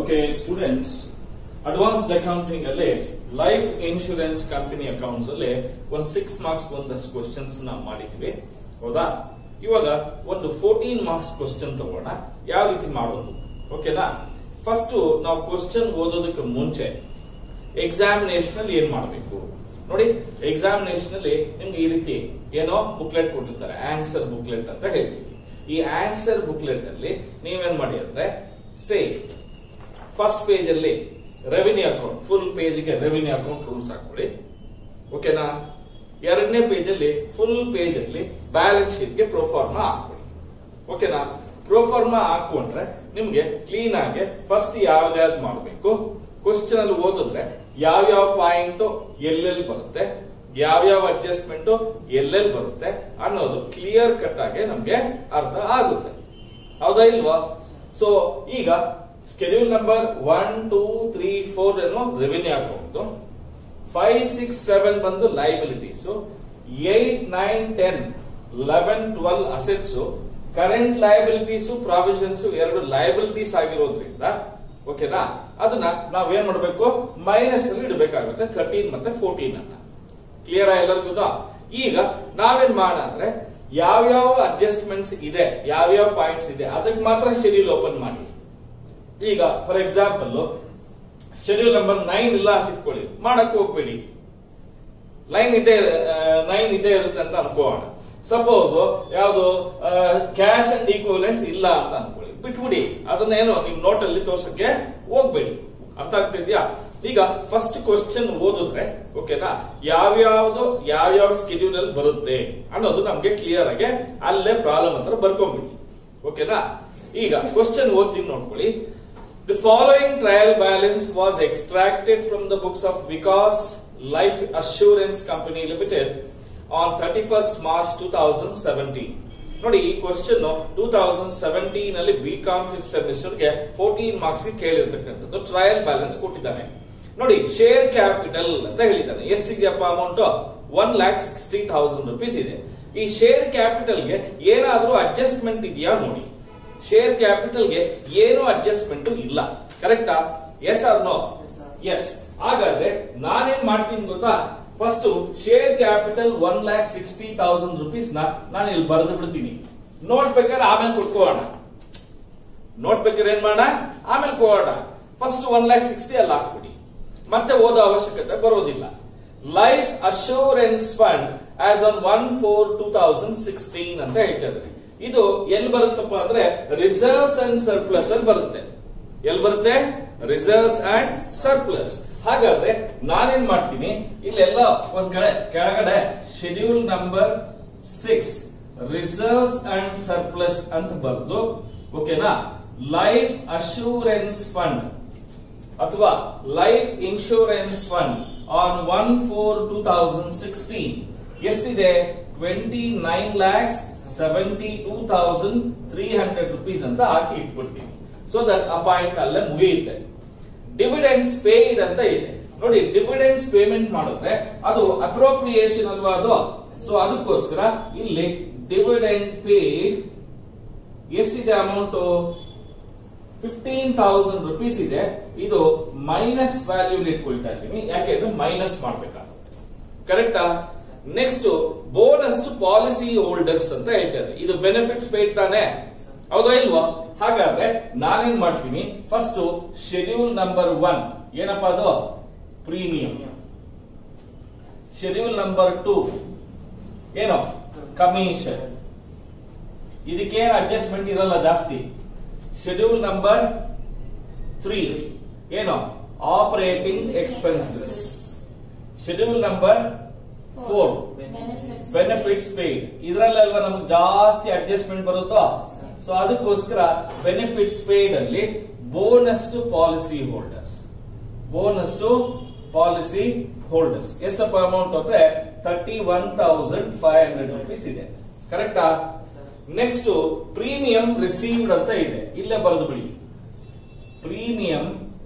Okay students advanced accounting ಅಲ್ಲಿ life insurance company accounts ಅಲ್ಲಿ ಒಂದು ಸಿಕ್ಸ್ ಮಾರ್ಕ್ಸ್ ಒಂದಷ್ಟು ಕ್ವಶನ್ಸ್ ನಾವು ಮಾಡಿದ್ವಿ ಹೌದಾ ಇವಾಗ ಒಂದು ಫೋರ್ಟೀನ್ ಮಾರ್ಕ್ಸ್ ಕ್ವಶನ್ ತಗೋಣ ಯಾವ ರೀತಿ ಮಾಡೋದು ಓಕೆನಾ ಫಸ್ಟ್ ನಾವು ಕ್ವಶನ್ ಓದೋದಕ್ಕೆ ಮುಂಚೆ ಎಕ್ಸಾಮಿನೇಷನ್ ಅಲ್ಲಿ ಏನ್ ಮಾಡಬೇಕು ನೋಡಿ ಎಕ್ಸಾಮಿನೇಷನ್ ಅಲ್ಲಿ ನಿಮ್ಗೆ ಈ ರೀತಿ ಏನೋ ಬುಕ್ಲೆಟ್ ಕೊಟ್ಟಿರ್ತಾರೆ ಆನ್ಸರ್ ಬುಕ್ಲೆಟ್ ಅಂತ ಹೇಳ್ತೀವಿ ಈ ಆನ್ಸರ್ ಬುಕ್ಲೆಟ್ ಅಲ್ಲಿ ನೀವೇನ್ ಮಾಡಿ ಅಂದ್ರೆ ಸೇ ಫಸ್ಟ್ ಪೇಜ್ ಅಲ್ಲಿ ರೆವಿನ್ಯೂ ಅಕೌಂಟ್ ಫುಲ್ ಪೇಜ್ ಗೆ ರೆವಿನ್ಯೂ ಅಕೌಂಟ್ ರೂಲ್ಸ್ ಹಾಕೊಳ್ಳಿ ಓಕೆನಾ ಎರಡನೇ ಪೇಜ್ ಅಲ್ಲಿ ಫುಲ್ ಪೇಜ್ ಅಲ್ಲಿ ಬ್ಯಾಲೆನ್ಸ್ ಶೀಟ್ ಗೆ ಪ್ರೋಫಾರ್ಮಾ ಹಾಕೊಳ್ಳಿ ಓಕೆನಾ ಪ್ರೋಫಾರ್ಮಾ ಹಾಕೊಂಡ್ರೆ ನಿಮ್ಗೆ ಕ್ಲೀನ್ ಆಗಿ ಫಸ್ಟ್ ಯಾವ್ದಾವ್ದು ಮಾಡಬೇಕು ಕ್ವಶನ್ ಅಲ್ಲಿ ಓದಿದ್ರೆ ಯಾವ್ಯಾವ ಪಾಯಿಂಟ್ ಎಲ್ಲೆಲ್ಲಿ ಬರುತ್ತೆ ಯಾವ್ಯಾವ ಅಡ್ಜಸ್ಟ್ಮೆಂಟ್ ಎಲ್ಲೆಲ್ಲಿ ಬರುತ್ತೆ ಅನ್ನೋದು ಕ್ಲಿಯರ್ ಕಟ್ ಆಗಿ ನಮ್ಗೆ ಅರ್ಥ ಆಗುತ್ತೆ ಹೌದಾ ಇಲ್ವಾ ಸೊ ಈಗ schedule number one two three four ಏನೋ revenue account five six seven ಬಂದು liabilities eight nine ten eleven twelve assets current liabilities provisions ಎರಡು ಲಯಬಿಲಿಟೀಸ್ ಆಗಿರೋದ್ರಿಂದ ಓಕೆನಾ ಅದನ್ನ ನಾವೇನ್ ಮಾಡಬೇಕು ಮೈನಸ್ ಅಲ್ಲಿ ಇಡಬೇಕಾಗುತ್ತೆ ಥರ್ಟೀನ್ ಮತ್ತೆ ಫೋರ್ಟೀನ್ ಅನ್ನ ಕ್ಲಿಯರ್ ಎಲ್ಲರಿಗೂ ಈಗ ನಾವೇನ್ ಮಾಡೋಣ ಅಂದ್ರೆ ಯಾವ್ಯಾವ ಅಡ್ಜಸ್ಟ್ಮೆಂಟ್ಸ್ ಇದೆ ಯಾವ್ಯಾವ ಪಾಯಿಂಟ್ಸ್ ಇದೆ ಅದಕ್ಕೆ ಮಾತ್ರ ಶೆಡ್ಯೂಲ್ ಓಪನ್ ಮಾಡಿ ಈಗ for example schedule number nine ಇಲ್ಲ ಅಂತ ಇಟ್ಕೊಳ್ಳಿ ಮಾಡಕ್ ಹೋಗ್ಬೇಡಿ ಲೈನ್ ಇದೆ ನೈನ್ ಇದೆ ಇರುತ್ತೆ ಅಂತ ಅನ್ಕೋಣ ಸಪೋಸ್ ಯಾವುದು ಕ್ಯಾಶ್ ಅಂಡ್ ಈಕ್ವಲೆಂಟ್ಸ್ ಇಲ್ಲ ಅಂತ ಅನ್ಕೊಳ್ಳಿ ಬಿಟ್ಬಿಡಿ ಅದನ್ನೇನು ನಿಮ್ ನೋಟ್ ಅಲ್ಲಿ ತೋರ್ಸಕ್ಕೆ ಹೋಗ್ಬೇಡಿ ಅರ್ಥ ಆಗ್ತಿದ್ಯಾ ಈಗ ಫಸ್ಟ್ ಕ್ವಶನ್ ಓದಿದ್ರೆ ಓಕೆನಾ ಯಾವ್ಯಾವ್ದು ಯಾವ್ಯಾವ ಸ್ಕೆಡ್ಯೂಲ್ ಅಲ್ಲಿ ಬರುತ್ತೆ ಅನ್ನೋದು ನಮ್ಗೆ ಕ್ಲಿಯರ್ ಆಗಿ ಅಲ್ಲೇ ಪ್ರಾಬ್ಲಮ್ ಹತ್ರ ಬರ್ಕೊಂಡ್ಬಿಡಿ ಓಕೆನಾ ಈಗ ಕ್ವಶನ್ ಓದ್ತೀನಿ ನೋಡ್ಕೊಳ್ಳಿ The following trial balance was extracted from the books of Vikas Life Assurance Company Limited on 31st March 2017. ನೋಡಿ ಈ ಕ್ವಶನ್ ಟೂ ತೌಸಂಡ್ ಸೆವೆಂಟೀನ್ ಅಲ್ಲಿ ಬಿ ಕಾಮ್ ಫಿಫ್ತ್ ಸೆಮಿಸ್ಟರ್ ಗೆ ಫೋರ್ಟೀನ್ ಮಾರ್ಕ್ಸ್ ಕೇಳಿರ್ತಕ್ಕಂಥದ್ದು ಟ್ರಯಲ್ ಬ್ಯಾಲೆನ್ಸ್ ಕೊಟ್ಟಿದ್ದಾನೆ ನೋಡಿ share capital ಅಂತ ಹೇಳಿದ್ದಾನೆ ಎಷ್ಟಿದೆಯಪ್ಪ amount one lakh sixty thousand rupees ಇದೆ ಈ ಶೇರ್ ಕ್ಯಾಪಿಟಲ್ ಗೆ ಏನಾದ್ರೂ ಅಡ್ಜಸ್ಟ್ಮೆಂಟ್ ಇದೆಯಾ ನೋಡಿ ಶೇರ್ ಕ್ಯಾಪಿಟಲ್ ಗೆ ಏನು ಅಡ್ಜಸ್ಟ್ಮೆಂಟ್ ಇಲ್ಲ ಕರೆಕ್ಟಾ ಎಸ್ ಆರ್ ನೋ ಎಸ್ ಹಾಗಾದ್ರೆ ನಾನೇನ್ ಮಾಡ್ತೀನಿ ಗೊತ್ತಾ first share capital one lakh sixty thousand rupees ನ ನಾನು ಇಲ್ಲಿ ಬರೆದು ಬಿಡ್ತೀನಿ ನೋಟ್ ಬೇಕಾದ್ರೆ ಆಮೇಲೆ ಕೊಟ್ಕೋಣ ನೋಟ್ ಬೇಕಾದ್ರೆ ಏನ್ ಮಾಡೋಣ ಆಮೇಲೆ ಕೊಡೋಣ ಫಸ್ಟ್ ಒನ್ ಲ್ಯಾಕ್ ಸಿಕ್ಸ್ಟಿ ಅಲ್ಲಿ ಹಾಕ್ಬಿಡಿ ಮತ್ತೆ ಓದೋ ಅವಶ್ಯಕತೆ ಬರೋದಿಲ್ಲ life assurance fund as on one four two thousand sixteen ಅಂತ ಹೇಳ್ತಿದ್ರೆ ಇದು ಎಲ್ಲಿ ಬರುತ್ತಪ್ಪ ಅಂದ್ರೆ ರಿಸರ್ವ್ಸ್ ಅಂಡ್ ಸರ್ಪ್ಲಸ್ ಅಲ್ಲಿ ಬರುತ್ತೆ ಎಲ್ಲಿ ಬರುತ್ತೆ ರಿಸರ್ವ್ಸ್ ಅಂಡ್ ಸರ್ಪ್ಲಸ್ ಹಾಗಾದ್ರೆ ನಾನೇನ್ ಮಾಡ್ತೀನಿ ಇಲ್ಲೆಲ್ಲ ಒಂದ್ ಕಡೆ ಕೆಳಗಡೆ schedule number six reserves and surplus ಅಂತ ಬರೆದು ಓಕೆನಾ ಲೈಫ್ ಅಶೂರೆನ್ಸ್ ಫಂಡ್ ಅಥವಾ life insurance fund on one four two thousand sixteen ಎಷ್ಟಿದೆ twenty nine lakhs seventy two thousand three hundred rupees ಅಂತ ಹಾಕಿ ಇಟ್ಬಿಡ್ತೀನಿ ಸೊ ದಟ್ ಆ ಪಾಯಿಂಟ್ ಅಲ್ಲೇ ಮುಗಿಯುತ್ತೆ ಡಿವಿಡೆಂಡ್ಸ್ ಪೇಯ್ಡ್ ಅಂತ ಇದೆ ನೋಡಿ ಡಿವಿಡೆಂಡ್ಸ್ ಪೇಮೆಂಟ್ ಮಾಡಿದ್ರೆ ಅದು ಅಪ್ರೋಪ್ರಿಯೇಷನ್ ಅಲ್ವಾ ಅದು ಸೊ ಅದಕ್ಕೋಸ್ಕರ ಇಲ್ಲಿ ಡಿವಿಡೆಂಡ್ ಪೇಯ್ಡ್ ಎಷ್ಟಿದೆ ಅಮೌಂಟ್ ಫಿಫ್ಟೀನ್ ತೌಸಂಡ್ ರುಪೀಸ್ ಇದೆ ಇದು ಮೈನಸ್ ವ್ಯಾಲ್ಯೂ ಇಟ್ಕೊಳ್ತಾ ಇದ್ದೀನಿ ಯಾಕೆ ಇದು ಮೈನಸ್ ಮಾಡ್ಬೇಕಾಗುತ್ತೆ ಕರೆಕ್ಟಾ next bonus to policy policyholders ಅಂತ ಹೇಳ್ತಾರೆ ಇದು ಬೆನಿಫಿಟ್ಸ್ ಪೇಡ್ ತಾನೆ ಹೌದಾ ಇಲ್ವಾ ಹಾಗಾದ್ರೆ ನಾನೇನ್ ಮಾಡ್ತೀನಿ ಫಸ್ಟ್ ಶೆಡ್ಯೂಲ್ ನಂಬರ್ ಒನ್ ಏನಪ್ಪಾ ಅದು ಪ್ರೀಮಿಯಂ ಶೆಡ್ಯೂಲ್ ನಂಬರ್ ಟೂ ಏನು ಕಮಿಷನ್ ಇದಕ್ಕೇನು ಅಡ್ಜಸ್ಟ್ಮೆಂಟ್ ಇರಲ್ಲ ಜಾಸ್ತಿ ಶೆಡ್ಯೂಲ್ ನಂಬರ್ ತ್ರೀ ಏನು operating expenses schedule number four benefits paid ಇದ್ರಲ್ಲಲ್ವಾ ನಮ್ಗೆ ಜಾಸ್ತಿ ಅಡ್ಜಸ್ಟ್ಮೆಂಟ್ ಬರುತ್ತೋ ಸೊ ಅದಕ್ಕೋಸ್ಕರ ಬೆನಿಫಿಟ್ಸ್ ಪೇಡ್ ಅಲ್ಲಿ bonus to policy holders bonus to policy holders ಎಷ್ಟಪ್ಪ ಅಮೌಂಟ್ ಅಂದ್ರೆ thirty one thousand five hundred rupees ಇದೆ ಕರೆಕ್ಟಾ ನೆಕ್ಸ್ಟ್ ಪ್ರೀಮಿಯಂ ರಿಸೀವ್ಡ್ ಅಂತ ಇದೆ ಇಲ್ಲೇ ಬರೆದು ಬಿಡಿ ಪ್ರೀಮಿಯಂ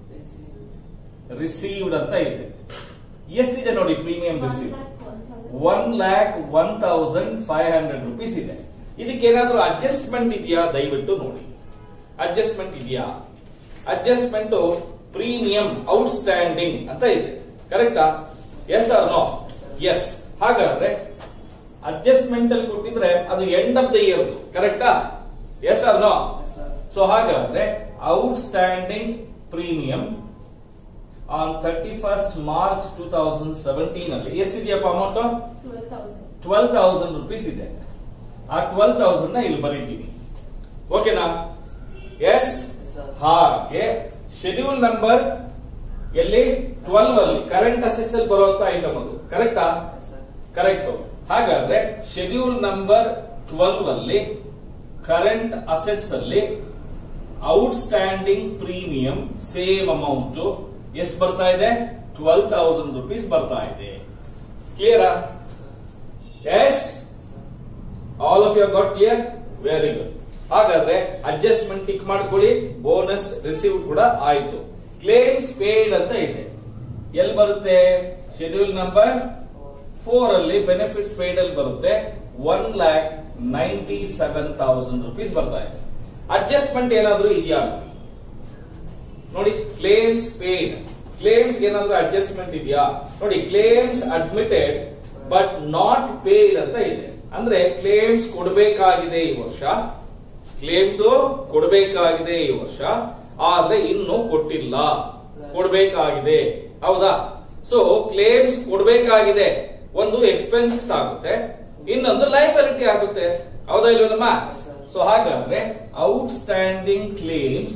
ರಿಸೀವ್ಡ್ ಅಂತ ಇದೆ ಎಷ್ಟಿದೆ ನೋಡಿ premium receive one lakh one thousand five hundred rupees ಇದೆ ಇದಕ್ಕೆ ಏನಾದ್ರೂ ಅಡ್ಜಸ್ಟ್ಮೆಂಟ್ ಇದೆಯಾ ದಯವಿಟ್ಟು ನೋಡಿ ಅಡ್ಜಸ್ಟ್ಮೆಂಟ್ ಇದೆಯಾ ಅಡ್ಜಸ್ಟ್ಮೆಂಟ್ ಪ್ರೀಮಿಯಂ ಔಟ್ಸ್ಟ್ಯಾಂಡಿಂಗ್ ಅಂತ ಇದೆ ಕರೆಕ್ಟಾ ಎಸ್ ಆರ್ ನೋ ಎಸ್ ಹಾಗಾದ್ರೆ ಅಡ್ಜಸ್ಟ್ಮೆಂಟ್ ಅಲ್ಲಿ ಕೊಟ್ಟಿದ್ರೆ ಅದು ಎಂಡ್ ಆಫ್ ದ ಇಯರ್ ಕರೆಕ್ಟಾ ಎಸ್ ಆರ್ ನೋ ಸೊ ಹಾಗಾದ್ರೆ outstanding premium on thirty first March two thousand seventeen ಅಲ್ಲಿ ಎಷ್ಟಿದೆಯಪ್ಪ amount twelve thousand twelve thousand rupees ಇದೆ ಆ ಟ್ವೆಲ್ ತೌಸಂಡ್ ನ ಇಲ್ಲಿ ಬರೀತೀನಿ ಓಕೆನಾ ಎಸ್ ಹಾಗೆ ಶೆಡ್ಯೂಲ್ ನಂಬರ್ ಎಲ್ಲಿ ಟ್ವೆಲ್ವ್ ಅಲ್ಲಿ ಕರೆಂಟ್ ಅಸೆಸ್ ಅಲ್ಲಿ ಬರುವಂತ ಐಟಮ್ ಅದು ಕರೆಕ್ಟಾ ಕರೆಕ್ಟ್ ಹಾಗಾದ್ರೆ ಶೆಡ್ಯೂಲ್ ನಂಬರ್ ಟ್ವೆಲ್ವ್ ಅಲ್ಲಿ ಕರೆಂಟ್ ಅಸೆಟ್ಸ್ ಅಲ್ಲಿ ಔಟ್ಸ್ಟ್ಯಾಂಡಿಂಗ್ ಪ್ರೀಮಿಯಂ ಸೇಮ್ ಅಮೌಂಟ್ ಎಷ್ಟು ಬರ್ತಾ ಇದೆ ಟ್ವೆಲ್ ತೌಸಂಡ್ ರುಪೀಸ್ ಬರ್ತಾ ಇದೆ ಕ್ಲಿಯರಾ yes all of you got clear very good ಹಾಗಾದ್ರೆ ಅಡ್ಜಸ್ಟ್ಮೆಂಟ್ ಟಿಕ್ ಮಾಡ್ಕೊಳ್ಳಿ ಬೋನಸ್ ರಿಸೀವ್ ಕೂಡ ಆಯ್ತು ಕ್ಲೇಮ್ಸ್ ಪೇಡ್ ಅಂತ ಇದೆ ಎಲ್ಲಿ ಬರುತ್ತೆ ಶೆಡ್ಯೂಲ್ ನಂಬರ್ ಫೋರ್ ಅಲ್ಲಿ ಬೆನಿಫಿಟ್ಸ್ ಪೇಡ್ ಅಲ್ಲಿ ಬರುತ್ತೆ one lac ninety seven thousand rupees ಬರ್ತಾ ಇದೆ ಅಡ್ಜಸ್ಟ್ಮೆಂಟ್ ಏನಾದ್ರೂ ಇದೆಯಾ ನೋಡಿ ಕ್ಲೇಮ್ಸ್ ಪೇಡ್ ಕ್ಲೇಮ್ಸ್ ಏನಾದ್ರೂ ಅಡ್ಜಸ್ಟ್ಮೆಂಟ್ ಇದೆಯಾ ನೋಡಿ claims admitted but not paid ಅಂತ ಇದೆ ಅಂದ್ರೆ ಕ್ಲೇಮ್ಸ್ ಕೊಡಬೇಕಾಗಿದೆ ಈ ವರ್ಷ ಕ್ಲೇಮ್ಸ್ ಕೊಡಬೇಕಾಗಿದೆ ಈ ವರ್ಷ ಆದ್ರೆ ಇನ್ನು ಕೊಟ್ಟಿಲ್ಲ ಕೊಡಬೇಕಾಗಿದೆ ಹೌದಾ ಸೊ ಕ್ಲೇಮ್ಸ್ ಕೊಡಬೇಕಾಗಿದೆ ಒಂದು ಎಕ್ಸ್ಪೆನ್ಸಸ್ ಆಗುತ್ತೆ ಇನ್ನೊಂದು ಲೈಬಿಲಿಟಿ ಆಗುತ್ತೆ ಹೌದಾ ಇಲ್ವನಮ್ಮ ಸೊ ಹಾಗಾದ್ರೆ ಔಟ್ಸ್ಟ್ಯಾಂಡಿಂಗ್ ಕ್ಲೇಮ್ಸ್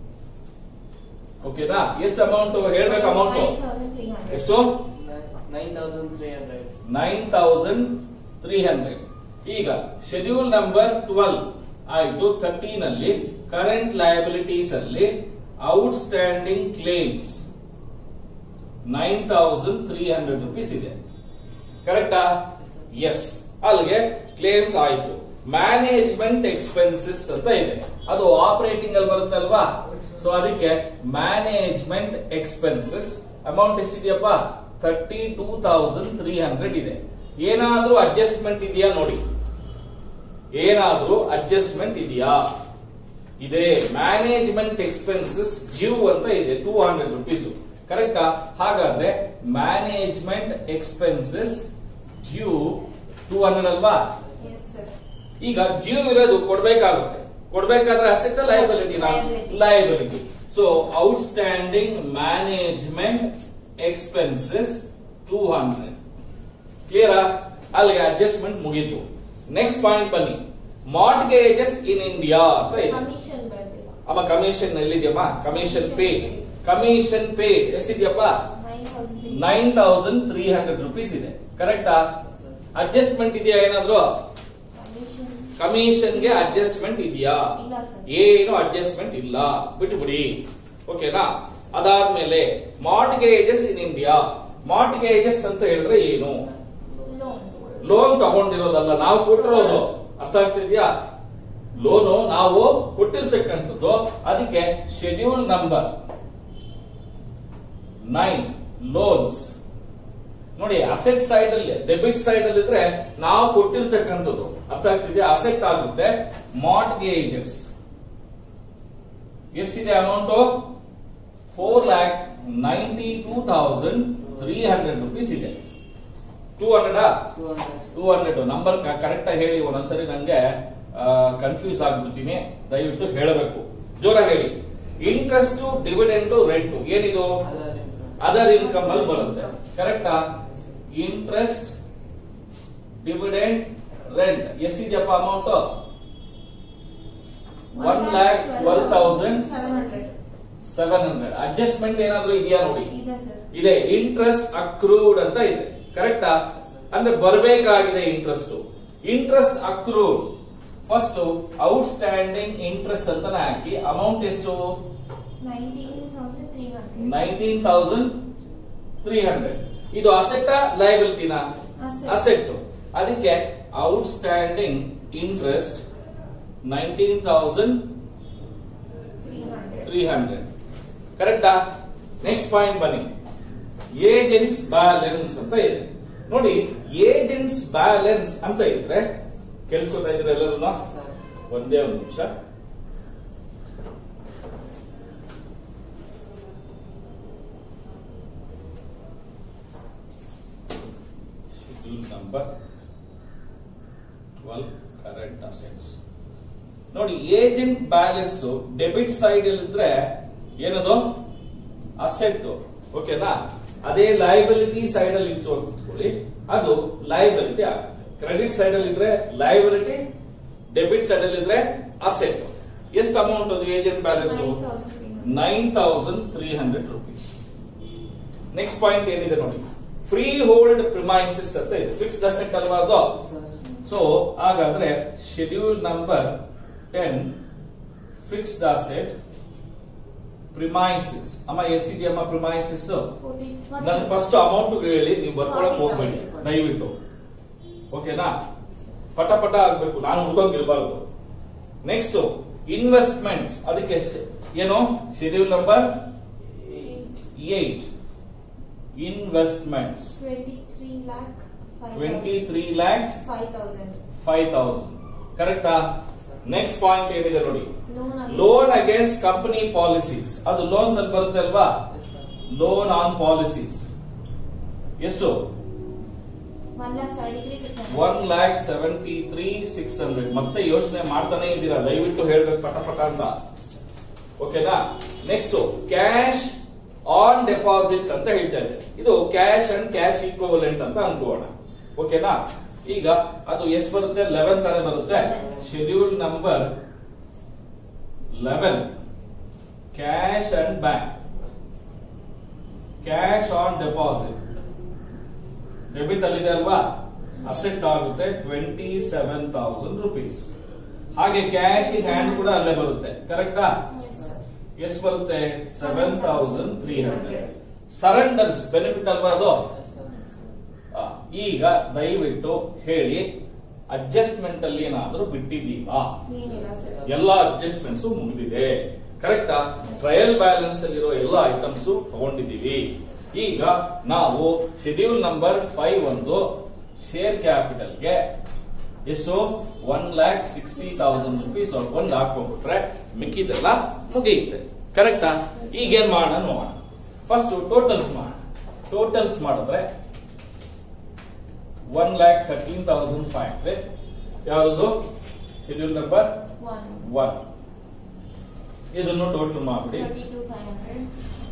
ಓಕೆನಾ ಎಷ್ಟು ಅಮೌಂಟ್ ಹೇಳ್ಬೇಕು amount nine thousand three hundred ಎಷ್ಟು nine thousand three hundred nine thousand three hundred ಈಗ ಶೆಡ್ಯೂಲ್ ನಂಬರ್ ಟ್ವೆಲ್ ಆಯ್ತು ಥರ್ಟೀನ್ ಅಲ್ಲಿ ಕರೆಂಟ್ ಲಯಬಿಲಿಟೀಸ್ ಅಲ್ಲಿ outstanding claims nine thousand three hundred rupees ಇದೆ ಕರೆಕ್ಟಾ ಎಸ್ ಅಲ್ಲಿಗೆ ಕ್ಲೇಮ್ಸ್ ಆಯ್ತು ಮ್ಯಾನೇಜ್ಮೆಂಟ್ ಎಕ್ಸ್ಪೆನ್ಸಸ್ ಅಂತ ಇದೆ ಅದು ಆಪರೇಟಿಂಗ್ ಅಲ್ಲಿ ಬರುತ್ತಲ್ವಾ ಸೊ ಅದಕ್ಕೆ ಮ್ಯಾನೇಜ್ಮೆಂಟ್ ಎಕ್ಸ್ಪೆನ್ಸಸ್ ಅಮೌಂಟ್ ಎಷ್ಟಿದೆಯಪ್ಪ thirty two thousand three hundred ಇದೆ ಏನಾದ್ರೂ ಅಡ್ಜಸ್ಟ್ಮೆಂಟ್ ಇದೆಯಾ ನೋಡಿ ಏನಾದ್ರೂ ಅಡ್ಜಸ್ಟ್ಮೆಂಟ್ ಇದೆಯಾ ಇದೆ ಮ್ಯಾನೇಜ್ಮೆಂಟ್ ಎಕ್ಸ್ಪೆನ್ಸಸ್ ಡ್ಯೂ ಅಂತ ಇದೆ ಟೂ ಹಂಡ್ರೆಡ್ ರುಪೀಸ್ ಕರೆಕ್ಟಾ ಹಾಗಾದ್ರೆ management expenses due two hundred ಅಲ್ವಾ ಎಸ್ ಸರ್ ಈಗ ಡ್ಯೂ ಇರೋದು ಕೊಡ್ಬೇಕಾಗುತ್ತೆ ಕೊಡ್ಬೇಕಾದ್ರೆ asset liability Liability. Liability so outstanding management expenses two hundred ಕ್ಲಿಯರಾ ಅಲ್ಲಿಗೆ ಅಡ್ಜಸ್ಟ್ಮೆಂಟ್ ಮುಗೀತು ನೆಕ್ಸ್ಟ್ ಪಾಯಿಂಟ್ ಬನ್ನಿ ಮಾರ್ಟ್ಗೇಜಸ್ ಇನ್ ಇಂಡಿಯಾ ಅಂತ ಇದೆ ಕಮಿಷನ್ ಬಂದಿಲ್ಲ ಅಮ್ಮ ಕಮಿಷನ್ ಎಲ್ಲಿದೆಯಮ್ಮ ಕಮಿಷನ್ ಪೇಡ್ ಕಮಿಷನ್ ಪೇಡ್ ಎಷ್ಟಿದೆಯಪ್ಪ nine thousand three nine thousand three hundred rupees ಇದೆ ಕರೆಕ್ಟಾ ಅಡ್ಜಸ್ಟ್ಮೆಂಟ್ ಇದೆಯಾ ಏನಾದ್ರು ಕಮಿಷನ್ ಕಮಿಷನ್ಗೆ ಅಡ್ಜಸ್ಟ್ಮೆಂಟ್ ಇದೆಯಾ ಇಲ್ಲ ಸರ್ ಏನು ಅಡ್ಜಸ್ಟ್ಮೆಂಟ್ ಇಲ್ಲ ಬಿಟ್ಬಿಡಿ ಓಕೆನಾ ಅದಾದ್ಮೇಲೆ ಮಾರ್ಟ್ಗೇಜಸ್ ಇನ್ ಇಂಡಿಯಾ ಮಾರ್ಟ್ಗೇಜಸ್ ಅಂತ ಹೇಳಿದ್ರೆ ಏನು ಲೋನ್ ಲೋನ್ ತಗೊಂಡಿರೋದಲ್ಲ ನಾವು ಕೊಟ್ಟಿರೋದು ಅರ್ಥ ಆಗ್ತಿದ್ಯಾ ಲೋನು ನಾವು ಕೊಟ್ಟಿರ್ತಕ್ಕಂಥದ್ದು ಅದಕ್ಕೆ ಶೆಡ್ಯೂಲ್ ನಂಬರ್ ನೈನ್ ಲೋನ್ಸ್ ನೋಡಿ ಅಸೆಟ್ ಸೈಡ್ ಅಲ್ಲಿ ಡೆಬಿಟ್ ಸೈಡ್ ಅಲ್ಲಿ ಇದ್ರೆ ನಾವು ಕೊಟ್ಟಿರ್ತಕ್ಕಂಥದ್ದು ಅರ್ಥ ಆಗ್ತಿದೆಯಾ ಅಸೆಟ್ ಆಗುತ್ತೆ ಮಾರ್ಟ್ಗೇಜಸ್ ಎಷ್ಟಿದೆ amount four lakh ninety two thousand three hundred rupees ಇದೆ ಟೂ ಹಂಡ್ರೆಡಾ two hundred two hundred number correct ಆಗಿ ಹೇಳಿ ಒಂದೊಂದ್ಸರಿ ನಂಗೆ ಕನ್ಫ್ಯೂಸ್ ಆಗ್ಬಿಡ್ತೀನಿ ದಯವಿಟ್ಟು ಹೇಳಬೇಕು ಜೋರಾಗಿ ಹೇಳಿ ಇಂಟ್ರೆಸ್ಟ್ ಡಿವಿಡೆಂಟ್ ರೆಂಟ್ ಏನಿದು ಅದರ್ ಇನ್ಕಮ್ ಅಲ್ಲಿ ಬರುತ್ತೆ ಕರೆಕ್ಟಾ ಇಂಟ್ರೆಸ್ಟ್ ಡಿವಿಡೆಂಟ್ ರೆಂಟ್ ಎಷ್ಟಿದೆಯಪ್ಪ amount one lakh twelve thousand seven hundred seven hundred adjustment ಏನಾದ್ರೂ ಇದೆಯಾ ನೋಡಿ ಇದೆ ಸರ್ ಇದೆ ಇಂಟ್ರೆಸ್ಟ್ ಅಕ್ರೂಡ್ ಅಂತ ಇದೆ ಕರೆಕ್ಟಾ ಅಂದ್ರೆ ಬರಬೇಕಾಗಿದೆ interest interest accrued first outstanding interest ಅಂತಾನೆ ಹಾಕಿ ಅಮೌಂಟ್ ಎಷ್ಟು nineteen thousand three hundred nineteen thousand three hundred ಇದು ಅಸೆಟ್ ಲಯಬಿಲಿಟಿನ Asset. ಅಸೆಟ್ ಅದಕ್ಕೆ outstanding interest nineteen thousand three hundred three hundred ಕರೆಕ್ಟಾ ನೆಕ್ಸ್ಟ್ ಪಾಯಿಂಟ್ ಬನ್ನಿ ಏಜೆಂಟ್ಸ್ ಬ್ಯಾಲೆನ್ಸ್ ಅಂತ ಇದೆ ನೋಡಿ ಏಜೆಂಟ್ಸ್ ಬ್ಯಾಲೆನ್ಸ್ ಅಂತ ಇದ್ರೆ ಕೇಳಿಸ್ಕೊತಾ ಇದ್ರೆ ಎಲ್ಲರೂ ಒಂದೇ ಒಂದು ನಿಮಿಷ ನಂಬರ್ ಟ್ವೆಲ್ ಕರೆಂಟ್ ಅಸೆಟ್ಸ್ ನೋಡಿ ಏಜೆಂಟ್ ಬ್ಯಾಲೆನ್ಸ್ ಡೆಬಿಟ್ ಸೈಡ್ ಇದ್ರೆ ಏನದು ಅಸೆಟ್ ಓಕೆನಾ ಅದೇ ಲೈಬಿಲಿಟಿ ಸೈಡ್ ಅಲ್ಲಿ ಇತ್ತು ಅಂತ ಇಟ್ಕೊಳ್ಳಿ ಅದು ಲೈಬಿಲಿಟಿ ಆಗುತ್ತೆ ಕ್ರೆಡಿಟ್ ಸೈಡ್ ಅಲ್ಲಿ ಇದ್ರೆ ಲೈಬಿಲಿಟಿ ಡೆಬಿಟ್ ಸೈಡ್ ಅಲ್ಲಿ ಇದ್ರೆ ಅಸೆಟ್ ಎಷ್ಟು ಅಮೌಂಟ್ ಅದು agent balance nine thousand three hundred rupees next point ಏನಿದೆ ನೋಡಿ ಫ್ರೀ ಹೋಲ್ಡ್ ಪ್ರಿಮೈಸಸ್ ಅಂತ ಇದೆ ಫಿಕ್ಸ್ಡ್ ಅಸೆಟ್ ಅಲ್ವಾ ಅದು ಸೊ ಹಾಗಾದ್ರೆ schedule number ten fixed asset premises ಅಮ್ಮ ಎಷ್ಟಿದೆಯಮ್ಮ ಪ್ರಿಮೈಸಸ್ ನನ್ ಫಸ್ಟ್ ಅಮೌಂಟ್ ಹೇಳಿ ನೀವು ಬರ್ಕೊಳಕ್ ಹೋಗ್ಬೇಡಿ ದಯವಿಟ್ಟು ಓಕೆನಾ ಪಟ ಪಟ ಆಗ್ಬೇಕು ನಾನು ಹುಡ್ಕೊಂಗಿರ್ಬಾರ್ದು ನೆಕ್ಸ್ಟ್ ಇನ್ವೆಸ್ಟ್ಮೆಂಟ್ಸ್ ಅದಕ್ಕೆ ಎಷ್ಟು? ಏನು schedule number eight investments twenty lakh twenty three lakhs five thousand five thousand ಕರೆಕ್ಟಾ ನೆಕ್ಸ್ಟ್ ಪಾಯಿಂಟ್ ಏನಿದೆ ನೋಡಿ loan loan against company policies ಅದು ಲೋನ್ಸ್ ಅಲ್ಲಿ ಬರುತ್ತೆ ಅಲ್ವಾ ಲೋನ್ ಆನ್ ಪಾಲಿಸೀಸ್ ಎಷ್ಟು one lakh seventy three six one lakh seventy three six hundred ಮತ್ತೆ ಯೋಚನೆ ಮಾಡ್ತಾನೆ ಇದ್ದೀರಾ ದಯವಿಟ್ಟು ಹೇಳ್ಬೇಕು ಪಟ ಪಟ ಅಂತ ಓಕೆನಾ ನೆಕ್ಸ್ಟ್ ಕ್ಯಾಶ್ ಆನ್ ಡೆಪಾಸಿಟ್ ಅಂತ ಹೇಳ್ತಾ ಇದೆ ಇದು ಕ್ಯಾಶ್ ಅಂಡ್ ಕ್ಯಾಶ್ ಈಕ್ವಲೆಂಟ್ ಅಂತ ಅನ್ಕೋಣ ಓಕೆನಾ ಈಗ ಅದು ಎಷ್ಟು ಬರುತ್ತೆ ಲೆವೆನ್ ತಾನೇ ಬರುತ್ತೆ schedule number eleven cash and bank cash on deposit debit ಅಲ್ಲಿದೆ ಅಲ್ವಾ ಅಸೆಟ್ ಆಗುತ್ತೆ ಟ್ವೆಂಟಿ ಸೆವೆನ್ ತೌಸಂಡ್ ರುಪೀಸ್ ಹಾಗೆ ಕ್ಯಾಶ್ ಇನ್ ಹ್ಯಾಂಡ್ ಕೂಡ ಅಲ್ಲೇ ಬರುತ್ತೆ ಕರೆಕ್ಟಾ ಎಷ್ಟು ಬರುತ್ತೆ seven thousand three hundred surrenders benefit ಅಲ್ವಾ ಅದು ಆ, ಈಗ ದಯವಿಟ್ಟು ಹೇಳಿ ಅಡ್ಜಸ್ಟ್ಮೆಂಟ್ ಅಲ್ಲಿ ಏನಾದ್ರೂ ಬಿಟ್ಟಿದ್ದೀವಾ ಏನಿಲ್ಲ ಸರ್ ಎಲ್ಲ ಅಡ್ಜಸ್ಟ್ಮೆಂಟ್ಸ್ ಮುಗಿದಿದೆ ಕರೆಕ್ಟಾ ಟ್ರಯಲ್ ಬ್ಯಾಲೆನ್ಸ್ ಅಲ್ಲಿರೋ ಎಲ್ಲ ಐಟಮ್ಸ್ ತಗೊಂಡಿದೀವಿ ಈಗ ನಾವು ಶೆಡ್ಯೂಲ್ ನಂಬರ್ ಫೈವ್ ಒಂದು ಶೇರ್ ಕ್ಯಾಪಿಟಲ್ಗೆ ಎಷ್ಟು one lakh sixty thousand rupees ಒಂದು ಹಾಕೊಂಡ್ಬಿಟ್ರೆ ಮಿಕ್ಕಿದೆಲ್ಲ ಮುಗಿಯುತ್ತೆ ಕರೆಕ್ಟಾ ಈಗೇನ್ ಮಾಡೋಣ ನೋಡೋಣ ಫಸ್ಟ್ ಟೋಟಲ್ಸ್ ಮಾಡೋಣ ಟೋಟಲ್ಸ್ ಮಾಡಿದ್ರೆ one lakh thirteen thousand five hundred ಯಾವುದು ಶೆಡ್ಯೂಲ್ ನಂಬರ್ ಒನ್ ಒನ್ ಇದನ್ನು ಟೋಟಲ್ ಮಾಡ್ಬಿಡಿ thirty two five hundred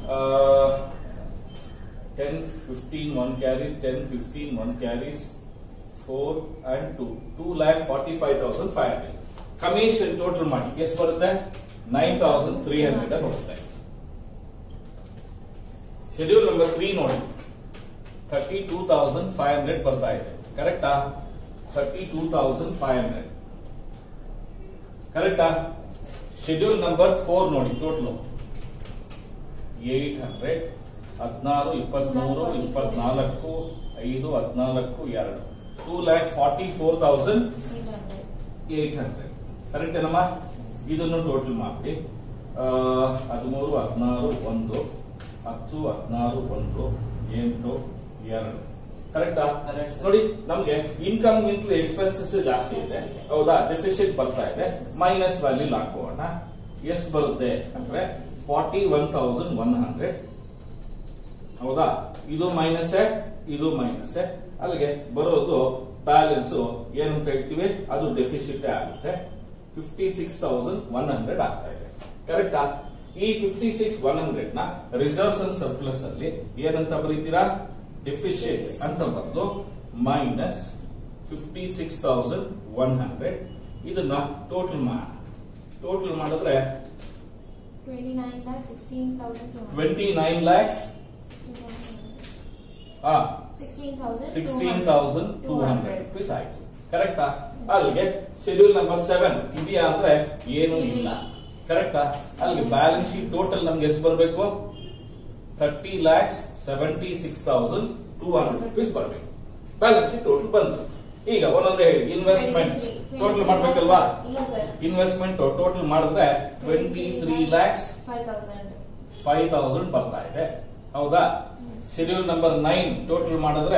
ten fifteen one carries ten fifteen one carries four and two two lakh forty five thousand five hundred commission total ಮಾಡಿ ಎಷ್ಟು ಬರುತ್ತೆ nine thousand three hundred ಬರುತ್ತೆ schedule number three ನೋಡಿ thirty two thousand five hundred ಬರ್ತಾ ಇದೆ ಕರೆಕ್ಟಾ thirty two thousand five hundred ಕರೆಕ್ಟಾ schedule number four ನೋಡಿ ಟೋಟಲ್ ಏಟ್ ಹಂಡ್ರೆಡ್ ಹದಿನಾರು ಇಪ್ಪತ್ಮೂರು ಇಪ್ಪತ್ನಾಲ್ಕು ಐದು ಹದಿನಾಲ್ಕು ಎರಡು two lakh forty four thousand eight hundred eight hundred correct ಏನಮ್ಮ ಇದನ್ನು ಟೋಟಲ್ ಮಾಡಿ ಹದಿಮೂರು ಹದಿನಾರು ಒಂದು ಹತ್ತು ಹದಿನಾರು ಒಂದು ಎಂಟು ಎರಡು ಕರೆಕ್ಟಾ Correct, sir. ನೋಡಿ ನಮ್ಗೆ ಇನ್ಕಮ್ ಗಿಂತಲೂ ಎಕ್ಸ್ಪೆನ್ಸಸ್ ಜಾಸ್ತಿ ಇದೆ ಹೌದಾ ಡೆಫಿಸಿಟ್ ಬರ್ತಾ ಇದೆ ಮೈನಸ್ ವ್ಯಾಲ್ಯೂ ಹಾಕೋಣ ಎಷ್ಟು ಬರುತ್ತೆ ಅಂದ್ರೆ forty one thousand one hundred ಹೌದಾ ಇದು ಮೈನಸ್ ಇದು ಮೈನಸ್ ಅಲ್ಲಿಗೆ ಬರೋದು ಬ್ಯಾಲೆನ್ಸ್ ಏನಂತ ಹೇಳ್ತೀವಿ ಅದು ಡೆಫಿಸಿಟ್ ಆಗುತ್ತೆ fifty six thousand one hundred ಆಗ್ತಾ ಇದೆ ಕರೆಕ್ಟಾ ಈ ಫಿಫ್ಟಿ ಸಿಕ್ಸ್ ಒನ್ ಹಂಡ್ರೆಡ್ ನ ರಿಸರ್ವ್ಸ್ ಅಂಡ್ ಸರ್ಪ್ಲಸ್ ಅಲ್ಲಿ ಏನಂತ ಬರೀತೀರಾ ಡೆಫಿಷಿಯಟ್ ಅಂತ ಬಂದು minus fifty six thousand one hundred ಇದನ್ನ ಟೋಟಲ್ ಮಾಡಿ ಟೋಟಲ್ ಮಾಡಿದ್ರೆ twenty nine lakh sixteen thousand two twenty nine lakhs ಆ sixteen thousand sixteen thousand two hundred rupees ಆಯ್ತು ಕರೆಕ್ಟಾ ಅಲ್ಲಿಗೆ ಶೆಡ್ಯೂಲ್ ನಂಬರ್ ಸೆವೆನ್ ಇದೆಯಾ ಅಂದ್ರೆ ಏನೂ ಇಲ್ಲ ಕರೆಕ್ಟಾ ಅಲ್ಲಿಗೆ ಬ್ಯಾಲೆನ್ಸ್ ಶೀಟ್ ಟೋಟಲ್ ನಮ್ಗೆ ಎಷ್ಟು ಬರಬೇಕು thirty lakhs seventy six thousand two hundred rupees ಬರಬೇಕು ಬ್ಯಾಲೆನ್ಸ್ ಶೀಟ್ ಟೋಟಲ್ ಬಂತು ಈಗ ಒಂದೊಂದೇ ಹೇಳಿ ಇನ್ವೆಸ್ಟ್ಮೆಂಟ್ ಟೋಟಲ್ ಮಾಡ್ಬೇಕಲ್ವಾ ಇಲ್ಲ ಸರ್ ಇನ್ವೆಸ್ಟ್ಮೆಂಟ್ ಟೋಟಲ್ ಮಾಡಿದ್ರೆ twenty three lakhs five thousand five thousand ಬರ್ತಾ ಇದೆ ಹೌದಾ ಶೆಡ್ಯೂಲ್ ನಂಬರ್ ನೈನ್ ಟೋಟಲ್ ಮಾಡಿದ್ರೆ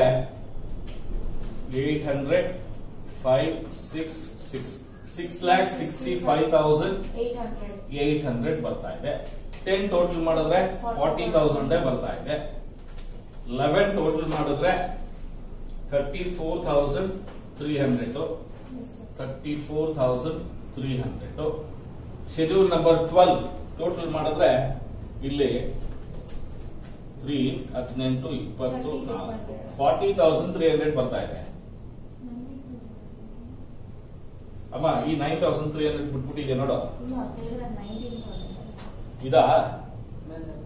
eight hundred five six six six lakh sixty five thousand eight hundred eight hundred ಬರ್ತಾ ಇದೆ ಟೆನ್ ಟೋಟಲ್ ಮಾಡಿದ್ರೆ ಫಾರ್ಟಿ ತೌಸಂಡ್ ಬರ್ತಾ ಇದೆ ಲೆವೆನ್ ಟೋಟಲ್ ಮಾಡಿದ್ರೆ thirty four thousand three hundred Yes, sir. Thirty four thousand three hundred schedule number twelve total ಮಾಡಿದ್ರೆ ಇಲ್ಲಿ three ಹದಿನೆಂಟು ಇಪ್ಪತ್ತು 3600. ಫಾರ್ಟಿ ತೌಸಂಡ್ ತ್ರೀ ಹಂಡ್ರೆಡ್ ಬರ್ತಾ ಇದೆ ಅಮ್ಮ ಈ ನೈನ್ ತೌಸಂಡ್ ತ್ರೀ ಹಂಡ್ರೆಡ್ ಬಿಟ್ಬಿಟ್ಟಿದೆ ನೋಡು ಇಲ್ಲ, ಕೆಳಗಡೆ 19,000. ಇದಾ ಮೇಲೆ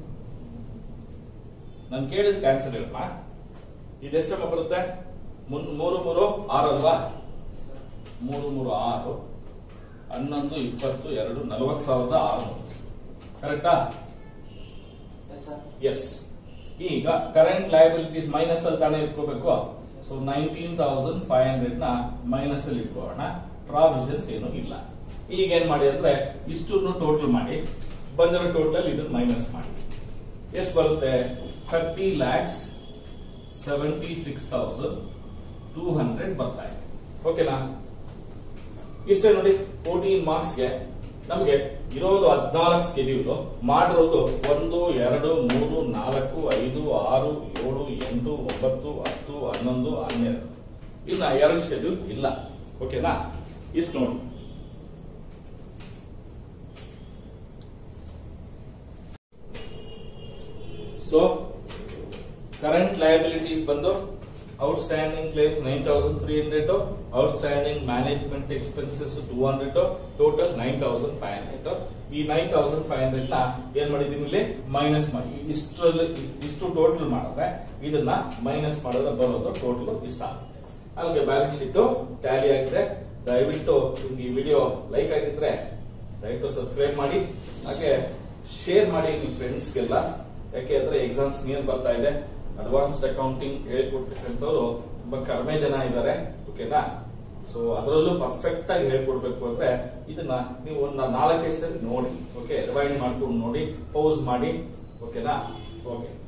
ನಾನು ಕೇಳಿದ ಕ್ಯಾನ್ಸಲ್ ಹೇಳಮ್ಮ ಇದೆಷ್ಟಮ್ಮ ಬರುತ್ತೆ ಮುನ್- ಮೂರು ಮೂರು ಆರು ಅಲ್ವಾ ಸರ್ ಮೂರು ಮೂರು ಆರು ಹನ್ನೊಂದು ಇಪ್ಪತ್ತು ಎರಡು ನಲವತ್ತು ಸಾವಿರದ ಆರುನೂರು ಕರೆಕ್ಟಾ ಎಸ್ ಸರ್ ಎಸ್ ಈಗ ಕರೆಂಟ್ ಲಯಬಿಲಿಟೀಸ್ ಮೈನಸ್ ಅಲ್ಲಿ ತಾನೇ ಇಟ್ಕೋಬೇಕು so nineteen thousand five hundred ನ ಮೈನಸ್ ಅಲ್ಲಿ ಇಟ್ಕೊಳ್ಳೋಣ ಪ್ರಾವಿಷನ್ಸ್ ಏನು ಇಲ್ಲ ಈಗ ಏನ್ ಮಾಡಿ ಅಂದ್ರೆ ಇಷ್ಟನ್ನು ಟೋಟಲ್ ಮಾಡಿ ಬಂದಿರೋ ಟೋಟಲ್ ಇದನ್ನ ಮೈನಸ್ ಮಾಡಿ ಎಷ್ಟು ಬರುತ್ತೆ thirty lakhs seventy six thousand two hundred ಬರ್ತಾ ಇದೆ ಓಕೆನಾ ಇಷ್ಟೇ ನೋಡಿ ಫೋರ್ಟೀನ್ ಮಾರ್ಕ್ಸ್ಗೆ ನಮಗೆ ಇರೋದು ಹದಿನಾಲ್ಕು ಸ್ಕೆಡ್ಯೂಲ್ ಮಾಡಿರೋದು ಒಂದು ಎರಡು ಮೂರು ನಾಲ್ಕು ಐದು ಆರು ಏಳು ಎಂಟು ಒಂಬತ್ತು ಹತ್ತು ಹನ್ನೊಂದು ಹನ್ನೆರಡು ಇನ್ನ ಎರಡು ಶೆಡ್ಯೂಲ್ ಇಲ್ಲ ಓಕೆನಾ ಇಷ್ಟು ನೋಡಿ ಸೊ ಕರೆಂಟ್ ಲಯಬಿಲಿಟೀಸ್ ಬಂದು outstanding claim nine thousand three hundred outstanding management expenses two hundred total nine thousand five hundred ಈ ನೈನ್ ತೌಸಂಡ್ ಫೈವ್ ಹಂಡ್ರೆಡ್ ನ ಏನ್ ಮಾಡಿದೀನಿ ಇಲ್ಲಿ ಮೈನಸ್ ಮಾಡಿ ಇಷ್ಟರಲ್ಲಿ ಇಷ್ಟು ಟೋಟಲ್ ಮಾಡಿದ್ರೆ ಇದನ್ನ ಮೈನಸ್ ಮಾಡಿದ್ರೆ ಬರೋದು ಟೋಟಲ್ ಇಷ್ಟ ಆಗುತ್ತೆ ಅಲ್ಲಿಗೆ ಬ್ಯಾಲೆನ್ಸ್ ಶೀಟ್ ಟ್ಯಾಲಿ ಆಗಿದೆ ದಯವಿಟ್ಟು ನಿಮ್ಗೆ ಈ ವಿಡಿಯೋ ಲೈಕ್ ಆಗಿದ್ರೆ ದಯವಿಟ್ಟು ಸಬ್ಸ್ಕ್ರೈಬ್ ಮಾಡಿ ಹಾಗೆ ಶೇರ್ ಮಾಡಿ ನಿಮ್ಮ ಫ್ರೆಂಡ್ಸ್ಗೆಲ್ಲ ಯಾಕೆ ಅಂದ್ರೆ ಎಕ್ಸಾಮ್ಸ್ ನಿಯರ್ ಬರ್ತಾ ಇದೆ ಅಡ್ವಾನ್ಸ್ಡ್ ಅಕೌಂಟಿಂಗ್ ಹೇಳ್ಕೊಡ್ತಕ್ಕಂಥವ್ರು ತುಂಬಾ ಕಡಿಮೆ ಜನ ಇದ್ದಾರೆ ಓಕೆನಾ ಸೊ ಅದರಲ್ಲೂ ಪರ್ಫೆಕ್ಟ್ ಆಗಿ ಹೇಳ್ಕೊಡ್ಬೇಕು ಅಂದ್ರೆ ಇದನ್ನ ನೀವು ಒಂದು ನಾಲ್ಕೈದು ಸರಿ ನೋಡಿ ಓಕೆ ರಿವೈಂಡ್ ಮಾಡ್ಕೊಂಡು ನೋಡಿ ಪೌಸ್ ಮಾಡಿ ಓಕೆನಾ ಓಕೆ